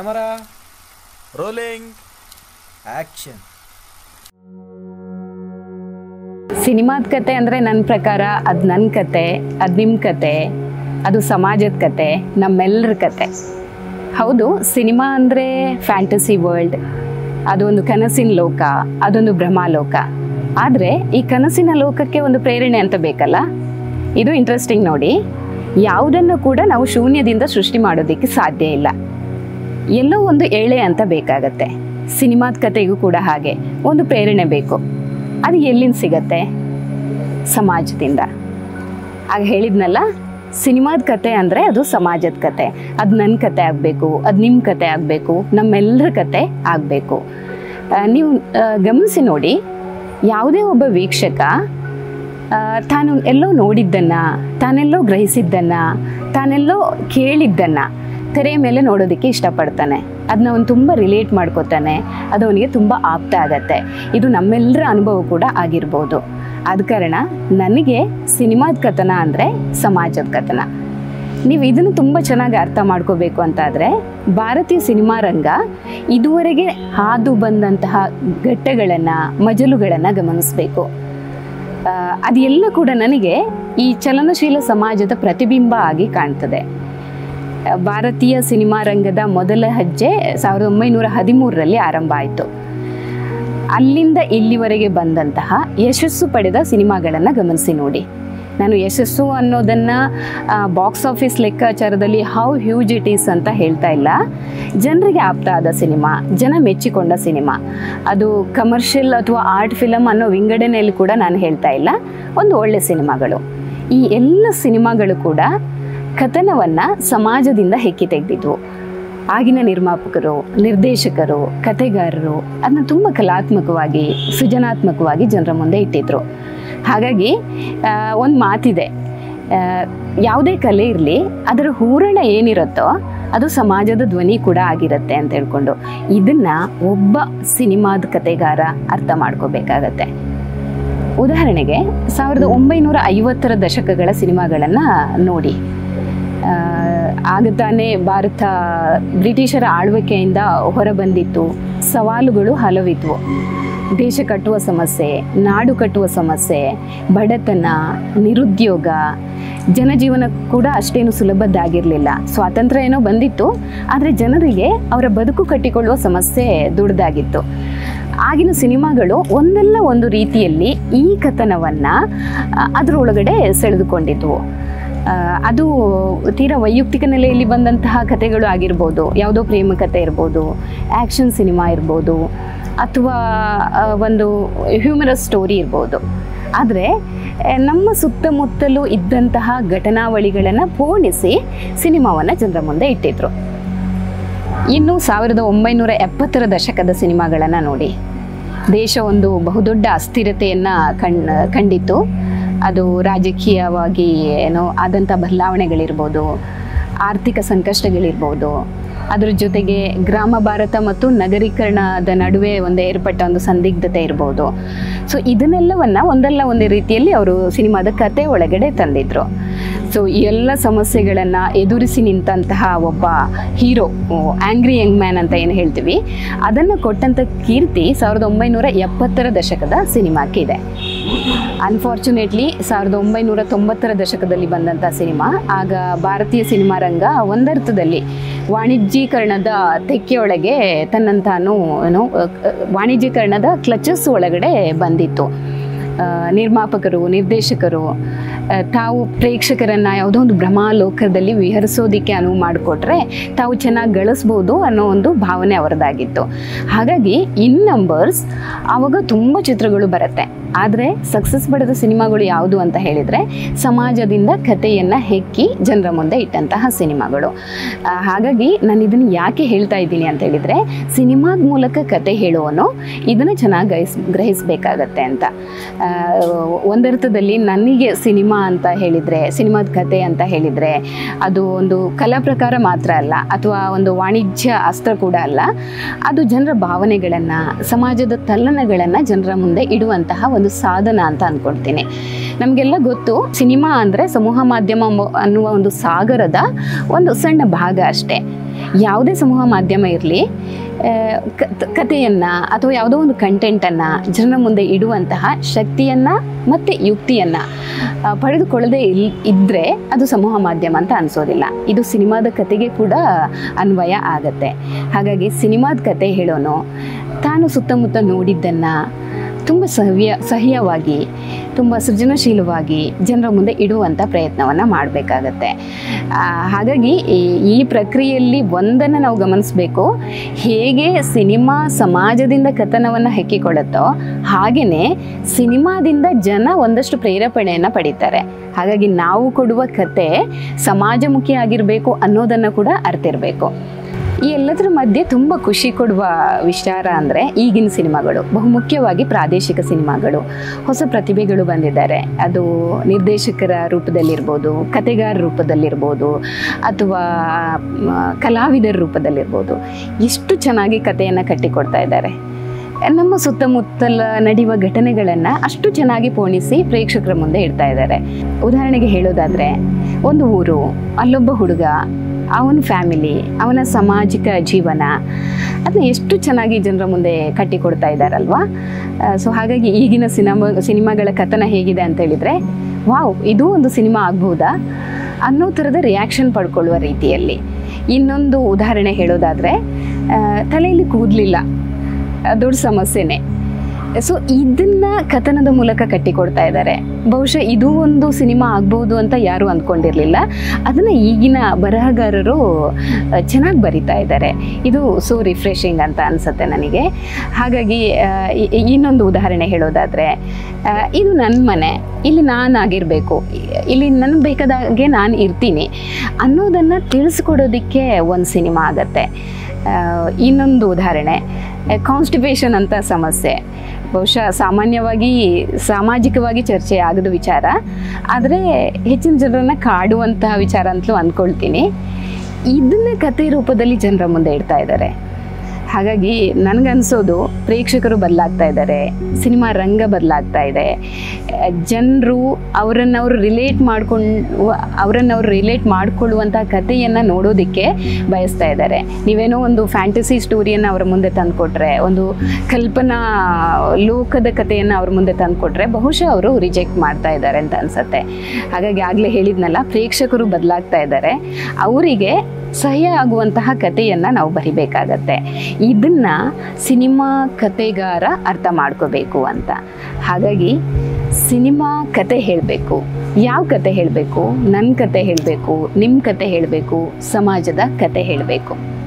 camera rolling action ಸಿನಿಮಾದ ಕತೆ ಅಂದರೆ ನನ್ನ ಪ್ರಕಾರ ಅದು ನನ್ನ ಕತೆ ಅದು ನಿಮ್ಮ ಕತೆ ಅದು ಸಮಾಜದ ಕತೆ ನಮ್ಮೆಲ್ಲರ ಕತೆ ಹೌದು ಸಿನಿಮಾ ಅಂದರೆ ಫ್ಯಾಂಟಸಿ ವರ್ಲ್ಡ್ ಅದೊಂದು ಕನಸಿನ ಲೋಕ ಅದೊಂದು ಭ್ರಮಾಲೋಕ ಆದರೆ ಈ ಕನಸಿನ ಲೋಕಕ್ಕೆ ಒಂದು ಪ್ರೇರಣೆ ಅಂತ ಬೇಕಲ್ಲ ಇದು ಇಂಟ್ರೆಸ್ಟಿಂಗ್ ನೋಡಿ ಯಾವುದನ್ನು ಕೂಡ ನಾವು ಶೂನ್ಯದಿಂದ ಸೃಷ್ಟಿ ಮಾಡೋದಕ್ಕೆ ಸಾಧ್ಯ ಇಲ್ಲ ಎಲ್ಲೋ ಒಂದು ಎಳೆ ಅಂತ ಬೇಕಾಗತ್ತೆ ಸಿನಿಮಾದ ಕತೆಗೂ ಕೂಡ ಹಾಗೆ ಒಂದು ಪ್ರೇರಣೆ ಬೇಕು ಅದು ಎಲ್ಲಿಂದ ಸಿಗತ್ತೆ ಸಮಾಜದಿಂದ ಆಗ ಹೇಳಿದ್ನಲ್ಲ ಸಿನಿಮಾದ ಕತೆ ಅಂದರೆ ಅದು ಸಮಾಜದ ಕತೆ ಅದು ನನ್ನ ಕತೆ ಆಗಬೇಕು ಅದು ನಿಮ್ಮ ಕತೆ ಆಗಬೇಕು ನಮ್ಮೆಲ್ಲರ ಕತೆ ಆಗಬೇಕು ನೀವು ಆ, ಗಮನಿಸಿ ನೋಡಿ ಯಾವುದೇ ಒಬ್ಬ ವೀಕ್ಷಕ ಆ, ತಾನು ಎಲ್ಲೋ ನೋಡಿದ್ದನ್ನು ತಾನೆಲ್ಲೋ ಗ್ರಹಿಸಿದ್ದನ್ನು ತಾನೆಲ್ಲೋ ಕೇಳಿದ್ದನ್ನು ತೆರೆಯ ಮೇಲೆ ನೋಡೋದಕ್ಕೆ ಇಷ್ಟಪಡ್ತಾನೆ ಅದನ್ನ ಅವನು ತುಂಬ ರಿಲೇಟ್ ಮಾಡ್ಕೋತಾನೆ ಅದು ಅವನಿಗೆ ತುಂಬ ಆಪ್ತ ಆಗತ್ತೆ ಇದು ನಮ್ಮೆಲ್ಲರ ಅನುಭವ ಕೂಡ ಆಗಿರ್ಬೋದು ಆದ ಕಾರಣ ನನಗೆ ಸಿನಿಮಾದ ಕಥನ ಅಂದರೆ ಸಮಾಜದ ಕಥನ ನೀವು ಇದನ್ನು ತುಂಬ ಚೆನ್ನಾಗಿ ಅರ್ಥ ಮಾಡ್ಕೋಬೇಕು ಅಂತಾದರೆ ಭಾರತೀಯ ಸಿನಿಮಾ ರಂಗ ಇದುವರೆಗೆ ಹಾದು ಬಂದಂತಹ ಘಟ್ಟಗಳನ್ನು ಮಜಲುಗಳನ್ನು ಗಮನಿಸಬೇಕು ಆ, ಅದೆಲ್ಲ ಕೂಡ ನನಗೆ ಈ ಚಲನಶೀಲ ಸಮಾಜದ ಪ್ರತಿಬಿಂಬ ಆಗಿ ಕಾಣ್ತದೆ ಆ, ಭಾರತೀಯ ಸಿನಿಮಾ ರಂಗದ ಮೊದಲ ಹೆಜ್ಜೆ ಸಾವಿರದ ಒಂಬೈನೂರ ಹದಿಮೂರರಲ್ಲಿ ಆರಂಭ ಆಯಿತು ಅಲ್ಲಿಂದ ಇಲ್ಲಿವರೆಗೆ ಬಂದಂತಹ ಯಶಸ್ಸು ಪಡೆದ ಸಿನಿಮಾಗಳನ್ನು ಗಮನಿಸಿ ನೋಡಿ ನಾನು ಯಶಸ್ಸು ಅನ್ನೋದನ್ನು ಬಾಕ್ಸ್ ಆಫೀಸ್ ಲೆಕ್ಕಾಚಾರದಲ್ಲಿ ಹೌ ಹ್ಯೂಜ್ ಇಟ್ ಈಸ್ ಅಂತ ಹೇಳ್ತಾ ಇಲ್ಲ ಜನರಿಗೆ ಆಪ್ತ ಆದ ಸಿನಿಮಾ ಜನ ಮೆಚ್ಚಿಕೊಂಡ ಸಿನಿಮಾ ಅದು ಕಮರ್ಷಿಯಲ್ ಅಥವಾ ಆರ್ಟ್ ಫಿಲಮ್ ಅನ್ನೋ ವಿಂಗಡಣೆಯಲ್ಲಿ ಕೂಡ ನಾನು ಹೇಳ್ತಾ ಇಲ್ಲ ಒಂದು ಒಳ್ಳೆ ಸಿನಿಮಾಗಳು ಈ ಎಲ್ಲ ಸಿನಿಮಾಗಳು ಕೂಡ ಕಥನವನ್ನು ಸಮಾಜದಿಂದ ಹೆಕ್ಕಿ ತೆಗೆದಿದ್ವು ಆಗಿನ ನಿರ್ಮಾಪಕರು ನಿರ್ದೇಶಕರು ಕತೆಗಾರರು ಅದನ್ನ ತುಂಬ ಕಲಾತ್ಮಕವಾಗಿ ಸೃಜನಾತ್ಮಕವಾಗಿ ಜನರ ಮುಂದೆ ಇಟ್ಟಿದ್ರು ಹಾಗಾಗಿ ಒಂದು ಮಾತಿದೆ ಆ, ಯಾವುದೇ ಕಲೆ ಇರಲಿ ಅದರ ಹೂರಣ ಏನಿರುತ್ತೋ ಅದು ಸಮಾಜದ ಧ್ವನಿ ಕೂಡ ಆಗಿರುತ್ತೆ ಅಂತ ಹೇಳ್ಕೊಂಡು ಇದನ್ನ ಒಬ್ಬ ಸಿನಿಮಾದ ಕತೆಗಾರ ಅರ್ಥ ಮಾಡ್ಕೋಬೇಕಾಗತ್ತೆ ಉದಾಹರಣೆಗೆ ಸಾವಿರದ ಒಂಬೈನೂರ ಐವತ್ತರ ದಶಕಗಳ ಸಿನಿಮಾಗಳನ್ನು ನೋಡಿ ಆ, ಆಗ ತಾನೇ ಭಾರತ ಬ್ರಿಟಿಷರ ಆಳ್ವಿಕೆಯಿಂದ ಹೊರಬಂದಿತ್ತು ಸವಾಲುಗಳು ಹಲವಿದ್ವು ದೇಶ ಕಟ್ಟುವ ಸಮಸ್ಯೆ ನಾಡು ಕಟ್ಟುವ ಸಮಸ್ಯೆ ಬಡತನ ನಿರುದ್ಯೋಗ ಜನಜೀವನ ಕೂಡ ಅಷ್ಟೇನು ಸುಲಭದ್ದಾಗಿರಲಿಲ್ಲ ಸ್ವಾತಂತ್ರ್ಯ ಏನೋ ಬಂದಿತ್ತು ಆದರೆ ಜನರಿಗೆ ಅವರ ಬದುಕು ಕಟ್ಟಿಕೊಳ್ಳುವ ಸಮಸ್ಯೆ ದುಡ್ದಾಗಿತ್ತು ಆಗಿನ ಸಿನಿಮಾಗಳು ಒಂದಲ್ಲ ಒಂದು ರೀತಿಯಲ್ಲಿ ಈ ಕಥನವನ್ನು ಅದರೊಳಗಡೆ ಸೆಳೆದುಕೊಂಡಿದ್ವು ಆ, ಅದು ತೀರಾ ವೈಯಕ್ತಿಕ ನೆಲೆಯಲ್ಲಿ ಬಂದಂತಹ ಕಥೆಗಳು ಆಗಿರ್ಬೋದು ಯಾವುದೋ ಪ್ರೇಮ ಕಥೆ ಇರ್ಬೋದು ಆ್ಯಕ್ಷನ್ ಸಿನಿಮಾ ಇರ್ಬೋದು ಅಥವಾ ಆ, ಒಂದು ಹ್ಯೂಮರಸ್ ಸ್ಟೋರಿ ಇರ್ಬೋದು ಆದರೆ ನಮ್ಮ ಸುತ್ತಮುತ್ತಲೂ ಇದ್ದಂತಹ ಘಟನಾವಳಿಗಳನ್ನು ಪೋಣಿಸಿ ಸಿನಿಮಾವನ್ನು ಜನರ ಮುಂದೆ ಇಟ್ಟಿದ್ರು ಇನ್ನು ಸಾವಿರದ ಒಂಬೈನೂರ ಎಪ್ಪತ್ತರ ದಶಕದ ಸಿನಿಮಾಗಳನ್ನು ನೋಡಿ ದೇಶ ಒಂದು ಬಹುದೊಡ್ಡ ಅಸ್ಥಿರತೆಯನ್ನು ಕಣ್ ಕಂಡಿತ್ತು ಅದು ರಾಜಕೀಯವಾಗಿ ಏನೋ ಆದಂಥ ಬದಲಾವಣೆಗಳಿರ್ಬೋದು ಆರ್ಥಿಕ ಸಂಕಷ್ಟಗಳಿರ್ಬೋದು ಅದ್ರ ಜೊತೆಗೆ ಗ್ರಾಮ ಭಾರತ ಮತ್ತು ನಗರೀಕರಣದ ನಡುವೆ ಒಂದು ಏರ್ಪಟ್ಟ ಒಂದು ಸಂದಿಗ್ಧತೆ ಇರ್ಬೋದು ಸೊ ಇದನ್ನೆಲ್ಲವನ್ನ ಒಂದಲ್ಲ ಒಂದು ರೀತಿಯಲ್ಲಿ ಅವರು ಸಿನಿಮಾದ ಕತೆ ಒಳಗಡೆ ತಂದಿದ್ರು ಸೊ ಈ ಎಲ್ಲ ಸಮಸ್ಯೆಗಳನ್ನು ಎದುರಿಸಿ ನಿಂತಹ ಒಬ್ಬ ಹೀರೋ ಆ್ಯಂಗ್ರಿ ಯಂಗ್ ಮ್ಯಾನ್ ಅಂತ ಏನು ಹೇಳ್ತೀವಿ ಅದನ್ನು ಕೊಟ್ಟಂಥ ಕೀರ್ತಿ ಸಾವಿರದ ಒಂಬೈನೂರ ಎಪ್ಪತ್ತರ ದಶಕದ ಸಿನಿಮಾಕ್ಕಿದೆ ಅನ್ಫಾರ್ಚುನೇಟ್ಲಿ ಸಾವಿರದ ಒಂಬೈನೂರ ತೊಂಬತ್ತರ ದಶಕದಲ್ಲಿ ಬಂದಂಥ ಸಿನಿಮಾ ಆಗ ಭಾರತೀಯ ಸಿನಿಮಾ ರಂಗ ಒಂದರ್ಥದಲ್ಲಿ ವಾಣಿಜ್ಯೀಕರಣದ ತೆಕ್ಕೆಯೊಳಗೆ ತನ್ನನ್ನು ತಾನು ಏನು ಅಹ್, ಅಹ್, ವಾಣಿಜ್ಯೀಕರಣದ ಕ್ಲಚಸ್ ಒಳಗಡೆ ಬಂದಿತ್ತು ಆ, ನಿರ್ಮಾಪಕರು ನಿರ್ದೇಶಕರು ಆ, ತಾವು ಪ್ರೇಕ್ಷಕರನ್ನು ಯಾವುದೋ ಒಂದು ಭ್ರಮಾಲೋಕದಲ್ಲಿ ವಿಹರಿಸೋದಕ್ಕೆ ಅನುವು ಮಾಡಿಕೊಟ್ರೆ ತಾವು ಚೆನ್ನಾಗಿ ಗಳಿಸ್ಬೋದು ಅನ್ನೋ ಒಂದು ಭಾವನೆ ಅವರದಾಗಿತ್ತು ಹಾಗಾಗಿ ಇನ್ ನಂಬರ್ಸ್ ಆವಾಗ ತುಂಬ ಚಿತ್ರಗಳು ಬರುತ್ತೆ ಆದರೆ ಸಕ್ಸಸ್ ಪಡೆದ ಸಿನಿಮಾಗಳು ಯಾವುದು ಅಂತ ಹೇಳಿದರೆ ಸಮಾಜದಿಂದ ಕಥೆಯನ್ನು ಹೆಕ್ಕಿ ಜನರ ಮುಂದೆ ಇಟ್ಟಂತಹ ಸಿನಿಮಾಗಳು ಆ, ಹಾಗಾಗಿ ನಾನು ಇದನ್ನು ಯಾಕೆ ಹೇಳ್ತಾ ಇದ್ದೀನಿ ಅಂತ ಹೇಳಿದರೆ ಸಿನಿಮಾದ ಮೂಲಕ ಕತೆ ಹೇಳುವನು ಇದನ್ನು ಚೆನ್ನಾಗಿ ಗ್ರಹಿಸ್ ಗ್ರಹಿಸಬೇಕಾಗತ್ತೆ ಅಂತ ಆ, ಒಂದರ್ಥದಲ್ಲಿ ನನಗೆ ಸಿನಿಮಾ ಅಂತ ಹೇಳಿದರೆ ಸಿನಿಮಾದ ಕತೆ ಅಂತ ಹೇಳಿದರೆ ಅದು ಒಂದು ಕಲಾ ಪ್ರಕಾರ ಮಾತ್ರ ಅಲ್ಲ ಅಥವಾ ಒಂದು ವಾಣಿಜ್ಯ ಅಸ್ತ್ರ ಕೂಡ ಅಲ್ಲ ಅದು ಜನರ ಭಾವನೆಗಳನ್ನು ಸಮಾಜದ ತಲ್ಲಣಗಳನ್ನು ಜನರ ಮುಂದೆ ಇಡುವಂತಹ ಒಂದು ಸಾಧನ ಅಂತ ಅಂದ್ಕೊಳ್ತೀನಿ ನಮಗೆಲ್ಲ ಗೊತ್ತು ಸಿನಿಮಾ ಅಂದರೆ ಸಮೂಹ ಮಾಧ್ಯಮ ಮೊ- ಅನ್ನುವ ಒಂದು ಸಾಗರದ ಒಂದು ಸಣ್ಣ ಭಾಗ ಅಷ್ಟೇ ಯಾವುದೇ ಸಮೂಹ ಮಾಧ್ಯಮ ಇರಲಿ ಕಥೆಯನ್ನು ಅಥವಾ ಯಾವುದೋ ಒಂದು ಕಂಟೆಂಟನ್ನು ಜನರ ಮುಂದೆ ಇಡುವಂತಹ ಶಕ್ತಿಯನ್ನು ಮತ್ತು ಯುಕ್ತಿಯನ್ನು ಪಡೆದುಕೊಳ್ಳದೆ ಇಲ್ ಇದ್ದರೆ ಅದು ಸಮೂಹ ಮಾಧ್ಯಮ ಅಂತ ಅನಿಸೋದಿಲ್ಲ ಇದು ಸಿನಿಮಾದ ಕತೆಗೆ ಕೂಡ ಅನ್ವಯ ಆಗತ್ತೆ ಹಾಗಾಗಿ ಸಿನಿಮಾದ ಕತೆ ಹೇಳೋನು ತಾನು ಸುತ್ತಮುತ್ತ ನೋಡಿದ್ದನ್ನು ತುಂಬ ಸಹ್ಯ ಸಹ್ಯವಾಗಿ ತುಂಬ ಸೃಜನಶೀಲವಾಗಿ ಜನರ ಮುಂದೆ ಇಡುವಂಥ ಪ್ರಯತ್ನವನ್ನು ಮಾಡಬೇಕಾಗತ್ತೆ ಹಾಗಾಗಿ ಈ- ಈ ಪ್ರಕ್ರಿಯೆಯಲ್ಲಿ ಒಂದನ್ನು ನಾವು ಗಮನಿಸಬೇಕು ಹೇಗೆ ಸಿನಿಮಾ ಸಮಾಜದಿಂದ ಕಥನವನ್ನು ಹೆಕ್ಕಿಕೊಳ್ಳುತ್ತೋ ಹಾಗೆಯೇ ಸಿನಿಮಾದಿಂದ ಜನ ಒಂದಷ್ಟು ಪ್ರೇರೇಪಣೆಯನ್ನು ಪಡಿತಾರೆ ಹಾಗಾಗಿ ನಾವು ಕೊಡುವ ಕತೆ ಸಮಾಜಮುಖಿ ಆಗಿರಬೇಕು ಅನ್ನೋದನ್ನು ಕೂಡ ಅರ್ತಿರಬೇಕು ಈ ಎಲ್ಲದರ ಮಧ್ಯೆ ತುಂಬ ಖುಷಿ ಕೊಡುವ ವಿಚಾರ ಅಂದರೆ ಈಗಿನ ಸಿನಿಮಾಗಳು ಬಹುಮುಖ್ಯವಾಗಿ ಪ್ರಾದೇಶಿಕ ಸಿನಿಮಾಗಳು ಹೊಸ ಪ್ರತಿಭೆಗಳು ಬಂದಿದ್ದಾರೆ ಅದು ನಿರ್ದೇಶಕರ ರೂಪದಲ್ಲಿರ್ಬೋದು ಕತೆಗಾರ ರೂಪದಲ್ಲಿರ್ಬೋದು ಅಥವಾ ಮ, ಕಲಾವಿದರ ರೂಪದಲ್ಲಿರ್ಬೋದು ಎಷ್ಟು ಚೆನ್ನಾಗಿ ಕಥೆಯನ್ನು ಕಟ್ಟಿಕೊಡ್ತಾ ಇದ್ದಾರೆ ನಮ್ಮ ಸುತ್ತಮುತ್ತಲ ನಡೆಯುವ ಘಟನೆಗಳನ್ನು ಅಷ್ಟು ಚೆನ್ನಾಗಿ ಪೋಣಿಸಿ ಪ್ರೇಕ್ಷಕರ ಮುಂದೆ ಇಡ್ತಾ ಇದ್ದಾರೆ ಉದಾಹರಣೆಗೆ ಹೇಳೋದಾದರೆ ಒಂದು ಊರು ಅಲ್ಲೊಬ್ಬ ಹುಡುಗ ಅವನ ಫ್ಯಾಮಿಲಿ ಅವನ ಸಾಮಾಜಿಕ ಜೀವನ ಅದನ್ನ ಎಷ್ಟು ಚೆನ್ನಾಗಿ ಜನರ ಮುಂದೆ ಕಟ್ಟಿಕೊಡ್ತಾ ಇದ್ದಾರಲ್ವಾ ಸೊ ಹಾಗಾಗಿ ಈಗಿನ ಸಿನಿಮಾ ಸಿನಿಮಾಗಳ ಕಥನ ಹೇಗಿದೆ ಅಂತ ಹೇಳಿದರೆ ವಾವ್ ಇದು ಒಂದು ಸಿನಿಮಾ ಆಗ್ಬೋದಾ ಅನ್ನೋ ಥರದ ರಿಯಾಕ್ಷನ್ ಪಡ್ಕೊಳ್ಳುವ ರೀತಿಯಲ್ಲಿ ಇನ್ನೊಂದು ಉದಾಹರಣೆ ಹೇಳೋದಾದರೆ ತಲೆಯಲ್ಲಿ ಕೂದಲಿಲ್ಲ ದೊಡ್ಡ ಸಮಸ್ಯೆನೇ ಸೊ ಇದನ್ನ ಕಥನದ ಮೂಲಕ ಕಟ್ಟಿಕೊಡ್ತಾ ಇದ್ದಾರೆ ಬಹುಶಃ ಇದು ಒಂದು ಸಿನಿಮಾ ಆಗ್ಬೋದು ಅಂತ ಯಾರೂ ಅಂದ್ಕೊಂಡಿರಲಿಲ್ಲ ಅದನ್ನು ಈಗಿನ ಬರಹಗಾರರು ಚೆನ್ನಾಗಿ ಬರಿತಾ ಇದ್ದಾರೆ ಇದು ಸೊ ರಿಫ್ರೆಶಿಂಗ್ ಅಂತ ಅನಿಸುತ್ತೆ ನನಗೆ ಹಾಗಾಗಿ ಆ, ಇ- ಇ- ಇನ್ನೊಂದು ಉದಾಹರಣೆ ಹೇಳೋದಾದರೆ ಇದು ನನ್ನ ಮನೆ ಇಲ್ಲಿ ನಾನು ಆಗಿರಬೇಕು ಇಲ್ಲಿ ನನಗೆ ಬೇಕಾದಾಗೆ ನಾನು ಇರ್ತೀನಿ ಅನ್ನೋದನ್ನು ತಿಳಿಸ್ಕೊಡೋದಕ್ಕೆ ಒಂದು ಸಿನಿಮಾ ಆಗತ್ತೆ ಆ, ಇನ್ನೊಂದು ಉದಾಹರಣೆ ಕಾನ್ಸ್ಟಿಪೇಷನ್ ಅಂತ ಸಮಸ್ಯೆ ಬಹುಶಃ ಸಾಮಾನ್ಯವಾಗಿ ಸಾಮಾಜಿಕವಾಗಿ ಚರ್ಚೆ ಆಗದ ವಿಚಾರ ಆದರೆ ಹೆಚ್ಚಿನ ಜನರನ್ನ ಕಾಡುವಂತಹ ವಿಚಾರ ಅಂತಲೂ ಅಂದ್ಕೊಳ್ತೀನಿ ಇದನ್ನ ಕತೆ ರೂಪದಲ್ಲಿ ಜನರ ಮುಂದೆ ಇಡ್ತಾ ಇದ್ದಾರೆ ಹಾಗಾಗಿ ನನಗನ್ಸೋದು ಪ್ರೇಕ್ಷಕರು ಬದಲಾಗ್ತಾ ಇದ್ದಾರೆ ಸಿನಿಮಾ ರಂಗ ಬದಲಾಗ್ತಾ ಇದೆ ಜನರು ಅವರನ್ನವರು ರಿಲೇಟ್ ಮಾಡ್ಕೊಂಡು ಅವರನ್ನವ್ರು ರಿಲೇಟ್ ಮಾಡ್ಕೊಳ್ಳುವಂಥ ಕಥೆಯನ್ನು ನೋಡೋದಕ್ಕೆ ಬಯಸ್ತಾ ಇದ್ದಾರೆ ನೀವೇನೋ ಒಂದು ಫ್ಯಾಂಟಸಿ ಸ್ಟೋರಿಯನ್ನು ಅವರ ಮುಂದೆ ತಂದುಕೊಟ್ರೆ ಒಂದು ಕಲ್ಪನಾ ಲೋಕದ ಕಥೆಯನ್ನು ಅವ್ರ ಮುಂದೆ ತಂದುಕೊಟ್ರೆ ಬಹುಶಃ ಅವರು ರಿಜೆಕ್ಟ್ ಮಾಡ್ತಾ ಇದ್ದಾರೆ ಅಂತ ಅನ್ಸುತ್ತೆ ಹಾಗಾಗಿ ಆಗಲೇ ಹೇಳಿದ್ನಲ್ಲ ಪ್ರೇಕ್ಷಕರು ಬದಲಾಗ್ತಾ ಇದ್ದಾರೆ ಅವರಿಗೆ ಸಹ್ಯ ಆಗುವಂತಹ ಕಥೆಯನ್ನು ನಾವು ಬರಿಬೇಕಾಗತ್ತೆ ಇದನ್ನ ಸಿನಿಮಾ ಕತೆಗಾರ ಅರ್ಥ ಮಾಡ್ಕೋಬೇಕು ಅಂತ ಹಾಗಾಗಿ ಸಿನಿಮಾ ಕತೆ ಹೇಳಬೇಕು ಯಾವ ಕತೆ ಹೇಳಬೇಕು ನನ್ನ ಕತೆ ಹೇಳಬೇಕು ನಿಮ್ಮ ಕತೆ ಹೇಳಬೇಕು ಸಮಾಜದ ಕತೆ ಹೇಳಬೇಕು